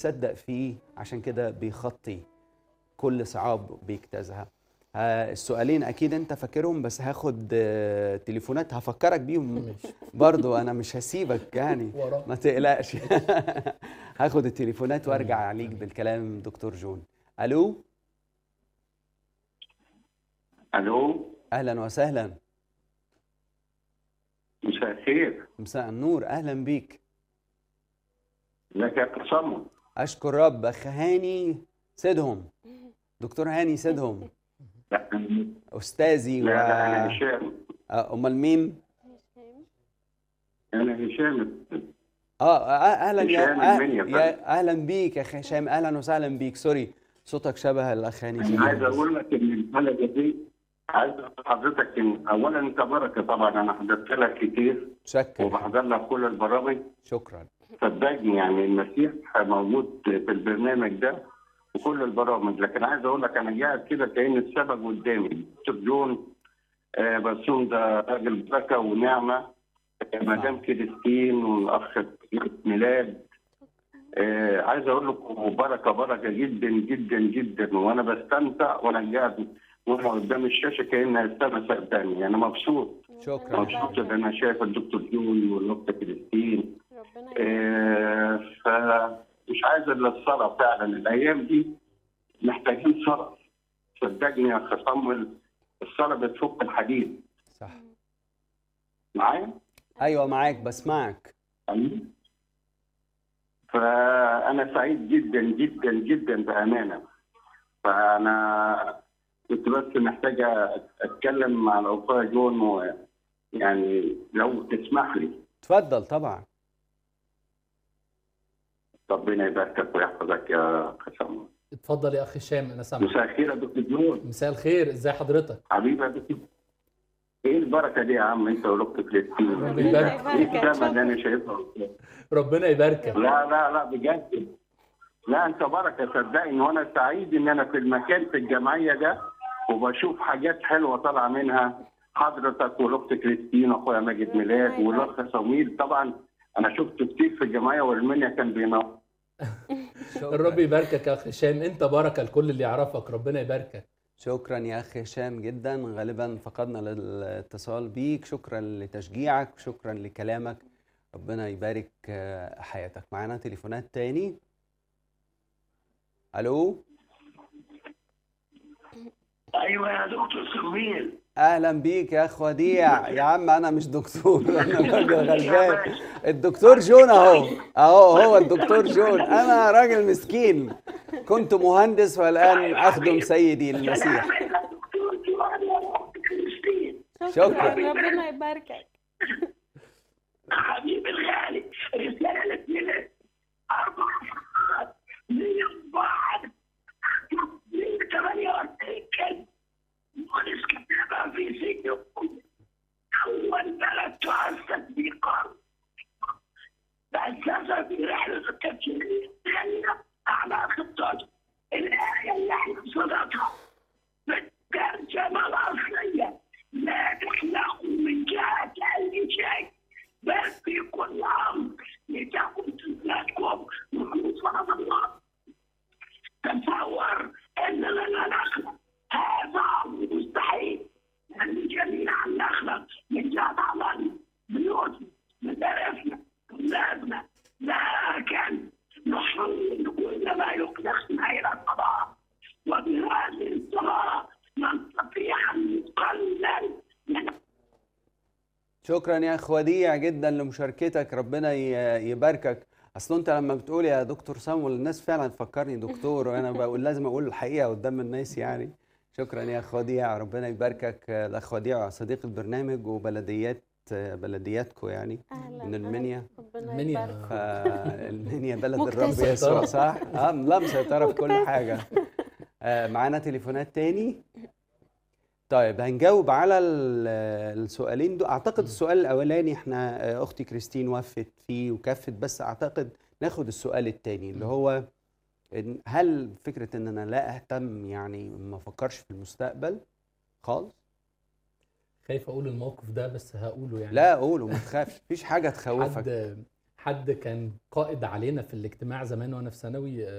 بيصدق فيه عشان كده بيخطي كل صعاب بيجتازها ها، السؤالين اكيد انت فاكرهم بس هاخد آه، تليفونات هفكرك بيهم ماشي برضو انا مش هسيبك يعني وراه ما تقلقش هاخد التليفونات وارجع عليك بالكلام دكتور جون الو الو اهلا وسهلا مساء الخير مساء النور اهلا بيك ازيك يا تصمم اشكر رب اخ هاني سيدهم دكتور هاني سيدهم لا استاذي و لا لا انا هشام آه، امال مين انا هشام اه آه، اهلا يا هشام آه المنيا فندم. يا اهلا بيك يا اخي هشام اهلا وسهلا بيك سوري صوتك شبه الاخ هاني انا عايز سيدهم. اقول لك ان الحلقه دي عايز أقول لحضرتك ان اولا انت بركه طبعا انا حضرت لك كتير شكرا وبحضر لك كل البرامج شكرا صدقني يعني المسيح موجود في البرنامج ده وكل البرامج لكن عايز اقول لك انا قاعد كده كأن السبب قدامي دكتور جون آه بسوم ده راجل بركه ونعمه آه مدام كريستين والاخ ميلاد آه عايز اقول لكم بركه بركه جدا جدا جدا وانا بستمتع وانا قاعد وانا قدام الشاشه كانها السما صدقني انا مبسوط شكرا مبسوط ان انا شايف الدكتور جون والاخت كريستين ربنا آه، فمش عايز الا الصلاة فعلا الايام دي محتاجين صلاة صدقني يا اخ صمويل الصلاة بتفك الحديد صح معايا؟ ايوه معاك بسمعك أمين؟ فانا سعيد جدا جدا جدا بامانه فانا كنت بس محتاج اتكلم مع الاخوه جون ويعني لو تسمح لي اتفضل طبعا ربنا يباركك ويحفظك يا اخ صمويل اتفضل يا اخي هشام انا سامعك مساء الخير يا دكتور جون مساء الخير ازي حضرتك حبيبي يا دكتور ايه البركه دي يا عم انت ولقت فلسطين ربنا ايه ده؟ يبارك. ايه السما اللي انا شايفها ربنا يباركك لا لا لا بجد لا انت بركه صدقني وانا سعيد ان انا في المكان في الجمعيه ده وبشوف حاجات حلوه طالعه منها حضرتك والاخت كريستين واخويا ماجد ميلاد والاخ صمويل طبعا انا شفت كتير في الجمعيه والمنيا كان بينور الرب يباركك يا اخي هشام انت بركه لكل اللي يعرفك ربنا يباركك شكرا يا اخي هشام جدا غالبا فقدنا الاتصال بيك شكرا لتشجيعك شكرا لكلامك ربنا يبارك آه، حياتك معانا تليفونات تاني الو ايوه يا دكتور سمير اهلا بيك يا اخ وديع يا عم انا مش دكتور انا راجل غلبان الدكتور جون اهو اهو هو الدكتور جون انا راجل مسكين كنت مهندس والان اخدم سيدي المسيح سلام يا دكتور جوان يا أخت كريستين شكرا. ربنا يباركك حبيبي الغالي رسالة للملك أربع صفحات من بعض من 48 كلمة مخلص كتابها في سجن أول بلد تؤسس بقرن تأسس في رحلة التفسير الثانية على خطة الآية اللي احنا صدقها بالترجمة الأصلية لا تخلقوا من جهة أي شيء بل في كل أمر لتكن سنتكم مخلصة الله تصور أننا نخلق هذا أمر مستحيل أن جميعا نخلق من جهة عملنا بيوتنا مدارسنا أولادنا لكن نحول كل ما يخلقنا إلى الصلاة وبهذه الصلاة نستطيع أن نقلل من شكرا يا اخ وديع جدا لمشاركتك ربنا ي- يباركك اصل انت لما بتقول يا دكتور سامويل الناس فعلا تفكرني دكتور وانا بقول لازم اقول الحقيقه قدام الناس يعني شكرا يا اخ وديع ربنا يباركك الاخ وديع صديق البرنامج وبلديات بلدياتكم يعني اهلا من المنيا ربنا المنيا. يبارك فالمنيا بلد الرب مكتسب. يسوع صح؟ اه لا مسيطرة في كل حاجة آه معانا تليفونات تاني طيب هنجاوب على ال- السؤالين دول اعتقد السؤال الاولاني احنا آه، اختي كريستين وفت فيه وكفت بس اعتقد ناخد السؤال التاني اللي هو إن هل فكرة ان انا لا اهتم يعني ما افكرش في المستقبل خالص خايف اقول الموقف ده بس هقوله يعني لا قوله ما تخافش مفيش حاجة تخوفك حد حد كان قائد علينا في الاجتماع زمان وانا في ثانوي